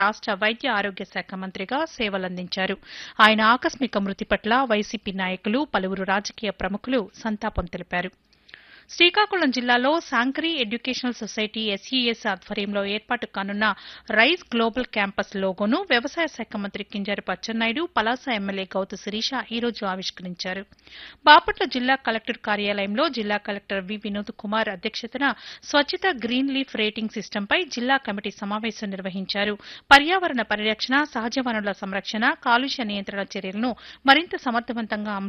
రాష్ట వైద్య ఆరోగ్య శాఖ మంత్రిగా సేవలందించారు ఆయన ఆకస్మిక మృతి పట్ల వైసీపీ నాయకులు పలువురు రాజకీయ ప్రముఖులు సంతాపం తెలిపారు శ్రీకాకుళం జిల్లాలో శాంకరీ ఎడ్యుకేషనల్ సొసైటీ ఎస్ఈఎస్ ఆధ్వర్యంలో ఏర్పాటు కానున్న రైస్ గ్లోబల్ క్యాంపస్ లోగోను వ్యవసాయ శాఖ మంత్రి కింజారపు అచ్చెన్నాయుడు పలాస ఎమ్మెల్యే గౌతు శిరీష ఈ రోజు ఆవిష్కరించారు బాపట్ల జిల్లా కలెక్టర్ కార్యాలయంలో జిల్లా కలెక్టర్ వి వినోద్ కుమార్ అధ్యక్షతన స్వచ్ఛత గ్రీన్ లీఫ్ రేటింగ్ సిస్టంపై జిల్లా కమిటీ సమావేశం నిర్వహించారు పర్యావరణ పరిరక్షణ సహజ వనరుల సంరక్షణ కాలుష్య నియంత్రణ చర్యలను మరింత సమర్థవంతంగా అమలు